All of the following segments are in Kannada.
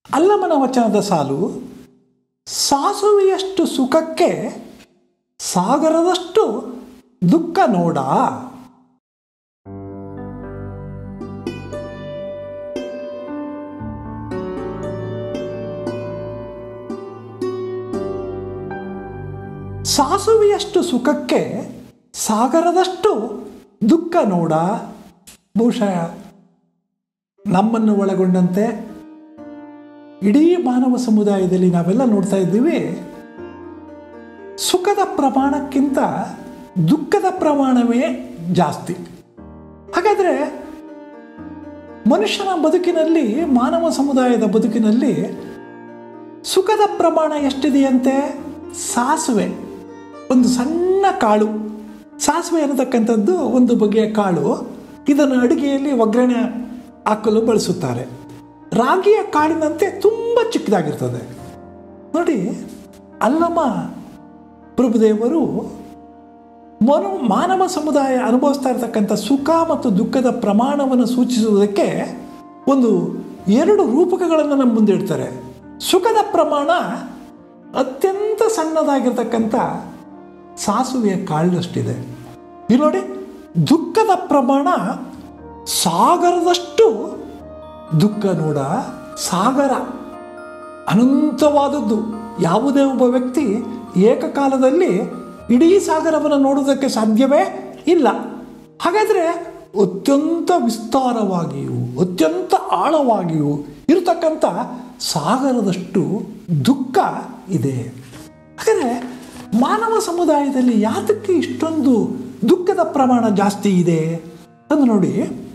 ಅಲ್ಲಮನ ವಚನದ ಸಾಲು ಸಾಸುವೆಯಷ್ಟು ಸುಖಕ್ಕೆ ಸಾಗರದಷ್ಟು ದುಃಖ ನೋಡ ಸಾಸುವೆಯಷ್ಟು ಸುಖಕ್ಕೆ ಸಾಗರದಷ್ಟು ದುಃಖ ನೋಡ ಬಹುಶಃ ನಮ್ಮನ್ನು ಒಳಗೊಂಡಂತೆ ಇಡೀ ಮಾನವ ಸಮುದಾಯದಲ್ಲಿ ನಾವೆಲ್ಲ ನೋಡ್ತಾ ಇದ್ದೀವಿ ಸುಖದ ಪ್ರಮಾಣಕ್ಕಿಂತ ದುಃಖದ ಪ್ರಮಾಣವೇ ಜಾಸ್ತಿ ಹಾಗಾದರೆ ಮನುಷ್ಯನ ಬದುಕಿನಲ್ಲಿ ಮಾನವ ಸಮುದಾಯದ ಬದುಕಿನಲ್ಲಿ ಸುಖದ ಪ್ರಮಾಣ ಎಷ್ಟಿದೆಯಂತೆ ಸಾಸುವೆ ಒಂದು ಸಣ್ಣ ಕಾಳು ಸಾಸಿವೆ ಅನ್ನತಕ್ಕಂಥದ್ದು ಒಂದು ಬಗೆಯ ಕಾಳು ಇದನ್ನು ಅಡುಗೆಯಲ್ಲಿ ಒಗ್ಗರಣೆ ಹಾಕಲು ಬಳಸುತ್ತಾರೆ ರಾಗಿಯ ಕಾಳಿನಂತೆ ತುಂಬ ಚಿಕ್ಕದಾಗಿರ್ತದೆ ನೋಡಿ ಅಲ್ಲಮ್ಮ ಪ್ರಭುದೇವರು ಮನು ಮಾನವ ಸಮುದಾಯ ಅನುಭವಿಸ್ತಾ ಇರತಕ್ಕಂಥ ಸುಖ ಮತ್ತು ದುಃಖದ ಪ್ರಮಾಣವನ್ನು ಸೂಚಿಸುವುದಕ್ಕೆ ಒಂದು ಎರಡು ರೂಪಕಗಳನ್ನು ನಮ್ಮ ಮುಂದೆ ಇಡ್ತಾರೆ ಸುಖದ ಪ್ರಮಾಣ ಅತ್ಯಂತ ಸಣ್ಣದಾಗಿರ್ತಕ್ಕಂಥ ಸಾಸುವೆಯ ಕಾಳಿನಷ್ಟಿದೆ ಇಲ್ಲಿ ನೋಡಿ ದುಃಖದ ಪ್ರಮಾಣ ಸಾಗರದಷ್ಟು ದುಃಖ ನೋಡ ಸಾಗರ ಅನಂತವಾದದ್ದು ಯಾವುದೇ ಒಬ್ಬ ವ್ಯಕ್ತಿ ಏಕಕಾಲದಲ್ಲಿ ಇಡೀ ಸಾಗರವನ್ನು ನೋಡುವುದಕ್ಕೆ ಸಾಧ್ಯವೇ ಇಲ್ಲ ಹಾಗಾದರೆ ಅತ್ಯಂತ ವಿಸ್ತಾರವಾಗಿಯೂ ಅತ್ಯಂತ ಆಳವಾಗಿಯೂ ಇರತಕ್ಕಂಥ ಸಾಗರದಷ್ಟು ದುಃಖ ಇದೆ ಹಾಗಾದರೆ ಮಾನವ ಸಮುದಾಯದಲ್ಲಿ ಯಾತಕ್ಕೆ ಇಷ್ಟೊಂದು ದುಃಖದ ಪ್ರಮಾಣ ಜಾಸ್ತಿ ಇದೆ ಅಂತ ನೋಡಿ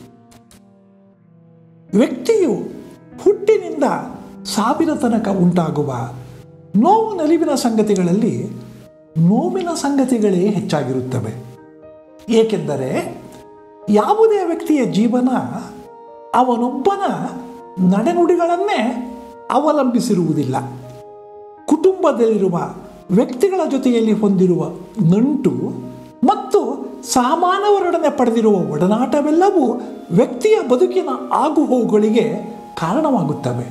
ವ್ಯಕ್ತಿಯು ಹುಟ್ಟಿನಿಂದ ಸಾವಿನ ತನಕ ಉಂಟಾಗುವ ನೋವು ನಲಿವಿನ ಸಂಗತಿಗಳಲ್ಲಿ ನೋವಿನ ಸಂಗತಿಗಳೇ ಹೆಚ್ಚಾಗಿರುತ್ತವೆ ಏಕೆಂದರೆ ಯಾವುದೇ ವ್ಯಕ್ತಿಯ ಜೀವನ ಅವನೊಬ್ಬನ ನಡೆನುಡಿಗಳನ್ನೇ ಅವಲಂಬಿಸಿರುವುದಿಲ್ಲ ಕುಟುಂಬದಲ್ಲಿರುವ ವ್ಯಕ್ತಿಗಳ ಜೊತೆಯಲ್ಲಿ ಹೊಂದಿರುವ ನಂಟು ಮತ್ತು ಸಾಮಾನ್ಯವರೊಡನೆ ಪಡೆದಿರುವ ಒಡನಾಟವೆಲ್ಲವೂ ವ್ಯಕ್ತಿಯ ಬದುಕಿನ ಆಗುಹೋಗುಗಳಿಗೆ ಕಾರಣವಾಗುತ್ತವೆ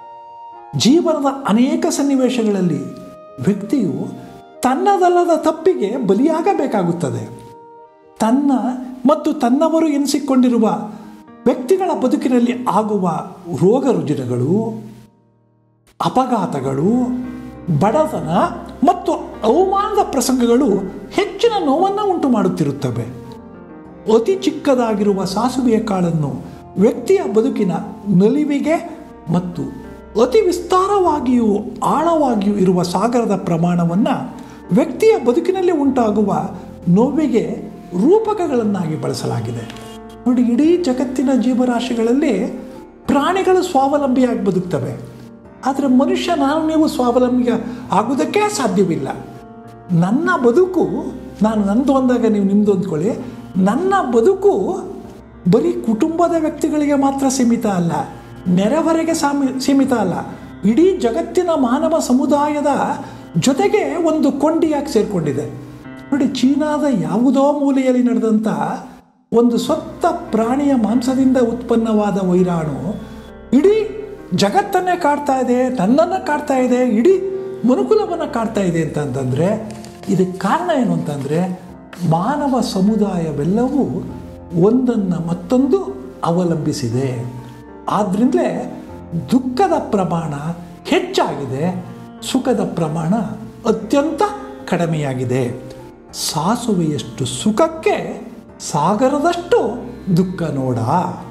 ಜೀವನದ ಅನೇಕ ಸನ್ನಿವೇಶಗಳಲ್ಲಿ ವ್ಯಕ್ತಿಯು ತನ್ನದಲ್ಲದ ತಪ್ಪಿಗೆ ಬಲಿಯಾಗಬೇಕಾಗುತ್ತದೆ ತನ್ನ ಮತ್ತು ತನ್ನವರು ಎನಿಸಿಕೊಂಡಿರುವ ವ್ಯಕ್ತಿಗಳ ಬದುಕಿನಲ್ಲಿ ಆಗುವ ರೋಗ ರುಜಿನಗಳು ಅಪಘಾತಗಳು ಬಡತನ ಮತ್ತು ಅವಮಾನದ ಪ್ರಸಂಗಗಳು ಹೆಚ್ಚಿನ ನೋವನ್ನು ಉಂಟು ಮಾಡುತ್ತಿರುತ್ತವೆ ಅತಿ ಚಿಕ್ಕದಾಗಿರುವ ಸಾಸುವೆಯ ಕಾಳನ್ನು ವ್ಯಕ್ತಿಯ ಬದುಕಿನ ನಲಿವಿಗೆ ಮತ್ತು ಅತಿ ವಿಸ್ತಾರವಾಗಿಯೂ ಆಳವಾಗಿಯೂ ಇರುವ ಸಾಗರದ ಪ್ರಮಾಣವನ್ನು ವ್ಯಕ್ತಿಯ ಬದುಕಿನಲ್ಲಿ ಉಂಟಾಗುವ ನೋವಿಗೆ ರೂಪಕಗಳನ್ನಾಗಿ ಬಳಸಲಾಗಿದೆ ನೋಡಿ ಇಡೀ ಜಗತ್ತಿನ ಜೀವರಾಶಿಗಳಲ್ಲಿ ಪ್ರಾಣಿಗಳು ಸ್ವಾವಲಂಬಿಯಾಗಿ ಬದುಕ್ತವೆ ಆದರೆ ಮನುಷ್ಯ ನಾನು ನೀವು ಸ್ವಾವಲಂಬಿ ಆಗುವುದಕ್ಕೆ ಸಾಧ್ಯವಿಲ್ಲ ನನ್ನ ಬದುಕು ನಾನು ನಂದು ಅಂದಾಗ ನೀವು ನಿಮ್ಮದು ಅಂದ್ಕೊಳ್ಳಿ ನನ್ನ ಬದುಕು ಬರೀ ಕುಟುಂಬದ ವ್ಯಕ್ತಿಗಳಿಗೆ ಮಾತ್ರ ಸೀಮಿತ ಅಲ್ಲ ನೆರೆಹೊರೆಗೆ ಸಾಮಿ ಸೀಮಿತ ಅಲ್ಲ ಇಡೀ ಜಗತ್ತಿನ ಮಾನವ ಸಮುದಾಯದ ಜೊತೆಗೆ ಒಂದು ಕೊಂಡಿಯಾಗಿ ಸೇರಿಕೊಂಡಿದೆ ನೋಡಿ ಚೀನಾದ ಯಾವುದೋ ಮೂಲೆಯಲ್ಲಿ ನಡೆದಂಥ ಒಂದು ಸೊತ್ತ ಪ್ರಾಣಿಯ ಮಾಂಸದಿಂದ ಉತ್ಪನ್ನವಾದ ವೈರಾಣು ಇಡೀ ಜಗತ್ತನ್ನೇ ಕಾಡ್ತಾ ಇದೆ ನನ್ನನ್ನು ಕಾಡ್ತಾ ಇದೆ ಇಡೀ ಮನುಕುಲವನ್ನು ಕಾಡ್ತಾ ಇದೆ ಅಂತಂತಂದರೆ ಇದಕ್ಕೆ ಕಾರಣ ಏನು ಅಂತಂದರೆ ಮಾನವ ಸಮುದಾಯವೆಲ್ಲವೂ ಒಂದನ್ನು ಮತ್ತೊಂದು ಅವಲಂಬಿಸಿದೆ ಆದ್ದರಿಂದಲೇ ದುಃಖದ ಪ್ರಮಾಣ ಹೆಚ್ಚಾಗಿದೆ ಸುಖದ ಪ್ರಮಾಣ ಅತ್ಯಂತ ಕಡಿಮೆಯಾಗಿದೆ ಸಾಸುವೆಯಷ್ಟು ಸುಖಕ್ಕೆ ಸಾಗರದಷ್ಟು ದುಃಖ ನೋಡ